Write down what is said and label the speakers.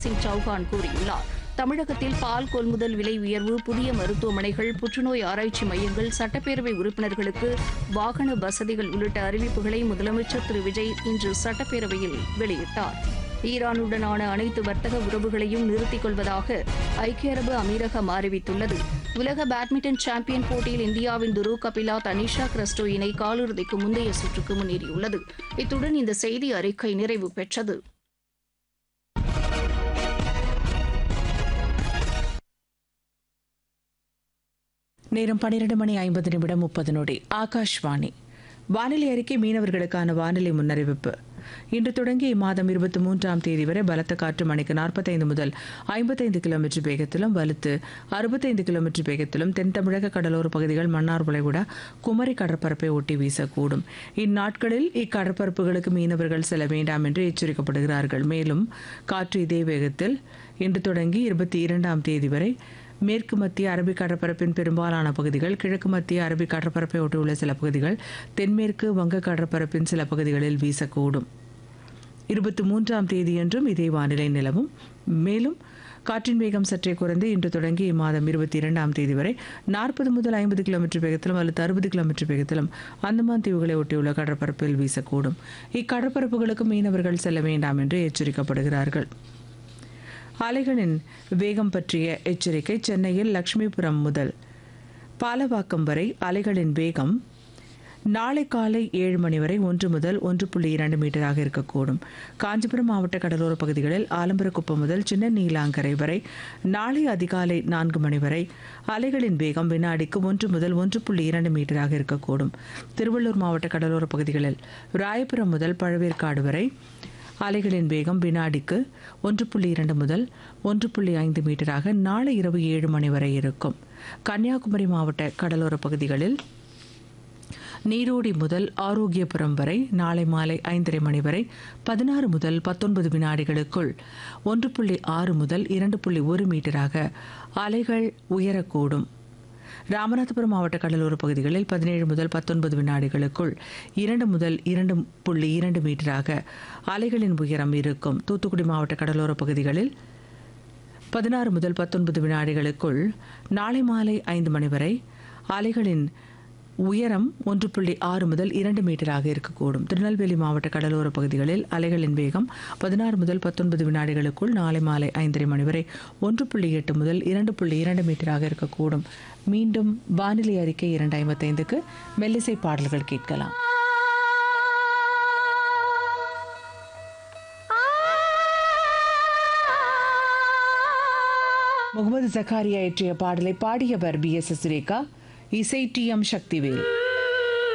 Speaker 1: சிங் சௌகான் கூறியுள்ளார் தமிழகத்தில் பால் கொள்முதல் விலை உயர்வு புதிய மருத்துவமனைகள் புற்றுநோய் ஆராய்ச்சி மையங்கள் சட்டப்பேரவை உறுப்பினர்களுக்கு வாகன வசதிகள் உள்ளிட்ட அறிவிப்புகளை முதலமைச்சர் திரு விஜய் இன்று சட்டப்பேரவையில் வெளியிட்டார் ஈரானுடனான அனைத்து வர்த்தக உறவுகளையும் நிறுத்திக் கொள்வதாக ஐக்கிய அரபு அமீரகம் அறிவித்துள்ளது உலக பேட்மிண்டன் சாம்பியன் போட்டியில் இந்தியாவின் துரு கபிலா தனிஷா கிறிஸ்டோ இணை காலிறுதிக்கு முந்தைய சுற்றுக்கு முன்னேறியுள்ளது இத்துடன் இந்த செய்தி அறிக்கை நிறைவு பெற்றது
Speaker 2: நேரம் பன்னிரண்டு மணி ஐம்பது நிமிடம் முப்பது நொடி ஆகாஷ்வாணி வானிலை அறிக்கை மீனவர்களுக்கான வானிலை முன்னறிவிப்பு இன்று தொடங்கி இம்மாதம் இருபத்தி மூன்றாம் தேதி வரை பலத்த காற்று மணிக்கு நாற்பத்தைந்து முதல் ஐம்பத்தைந்து கிலோமீட்டர் வேகத்திலும் வலுத்து அறுபத்தைந்து கிலோமீட்டர் வேகத்திலும் தென் தமிழக கடலோர பகுதிகள் மன்னார் வளைகுடா குமரி கடற்பரப்பை ஒட்டி வீசக்கூடும் இந்நாட்களில் இக்கடற்பரப்புகளுக்கு மீனவர்கள் செல்ல வேண்டாம் என்று எச்சரிக்கப்படுகிறார்கள் மேலும் காற்று இதே வேகத்தில் இன்று தொடங்கி இருபத்தி இரண்டாம் தேதி வரை மேற்கு மத்திய அரபிக் கடற்பரப்பின் பெரும்பாலான பகுதிகள் கிழக்கு மத்திய அரபிக் கடற்பரப்பை ஒட்டியுள்ள சில பகுதிகள் தென்மேற்கு வங்க கடற்பரப்பின் சில பகுதிகளில் வீசக்கூடும் இருபத்தி மூன்றாம் தேதியன்றும் இதே வானிலை நிலவும் மேலும் காற்றின் வேகம் சற்றே குறைந்து இன்று தொடங்கி இம்மாதம் இருபத்தி இரண்டாம் தேதி வரை நாற்பது முதல் ஐம்பது கிலோமீட்டர் வேகத்திலும் அல்லது அறுபது கிலோமீட்டர் வேகத்திலும் அந்தமான் தீவுகளை ஒட்டியுள்ள கடற்பரப்பில் வீசக்கூடும் இக்கடற்பரப்புகளுக்கு மீனவர்கள் செல்ல வேண்டாம் என்று எச்சரிக்கப்படுகிறார்கள் அலைகளின் வேகம் பற்றிய எச்சரிக்கை சென்னையில் லட்சுமிபுரம் முதல் பாலவாக்கம் வரை அலைகளின் வேகம் நாளை காலை ஏழு மணி வரை ஒன்று முதல் ஒன்று புள்ளி இரண்டு மீட்டராக இருக்கக்கூடும் காஞ்சிபுரம் மாவட்ட கடலோர பகுதிகளில் ஆலம்பரக்குப்பம் முதல் சின்ன நீலாங்கரை வரை நாளை அதிகாலை நான்கு மணி வரை அலைகளின் வேகம் வினாடிக்கு ஒன்று முதல் ஒன்று புள்ளி இரண்டு மீட்டராக இருக்கக்கூடும் திருவள்ளூர் மாவட்ட கடலோர பகுதிகளில் ராயபுரம் முதல் பழவேற்காடு வரை அலைகளின் வேகம் வினாடிக்கு ஒன்று புள்ளி இரண்டு முதல் ஒன்று புள்ளி ஐந்து மீட்டராக நாளை இரவு ஏழு மணி வரை இருக்கும் கன்னியாகுமரி மாவட்ட கடலோர பகுதிகளில் நீரோடி முதல் ஆரோக்கியபுரம் வரை நாளை மாலை ஐந்தரை மணி வரை பதினாறு முதல் பத்தொன்பது வினாடிகளுக்குள் ஒன்று புள்ளி ஆறு முதல் இரண்டு புள்ளி ஒரு மீட்டராக அலைகள் உயரக்கூடும் ராமநாதபுரம் மாவட்ட கடலோர பகுதிகளில் பதினேழு முதல் பத்தொன்பது வினாடிகளுக்குள் இரண்டு முதல் இரண்டு புள்ளி இரண்டு மீட்டராக அலைகளின் உயரம் இருக்கும் தூத்துக்குடி மாவட்ட கடலோர பகுதிகளில் பதினாறு முதல் பத்தொன்பது வினாடிகளுக்குள் நாளை மாலை ஐந்து மணி வரை அலைகளின் உயரம் ஒன்று புள்ளி ஆறு முதல் இரண்டு மீட்டராக இருக்கக்கூடும் திருநெல்வேலி மாவட்ட கடலோர பகுதிகளில் அலைகளின் வேகம் பதினாறு முதல் பத்தொன்பது வினாடிகளுக்குள் நாளை மாலை ஐந்தரை மணி வரை ஒன்று புள்ளி எட்டு முதல் இரண்டு புள்ளி இரண்டு மீட்டராக இருக்கக்கூடும் மீண்டும் வானிலை அறிக்கை இரண்டு ஐம்பத்தைந்துக்கு மெல்லிசை பாடல்கள் கேட்கலாம் முகமது ஜக்காரியா இயற்றிய பாடலை பாடியவர் பி எஸ் எஸ் ரேகா இசை டி எம் சக்திவேல்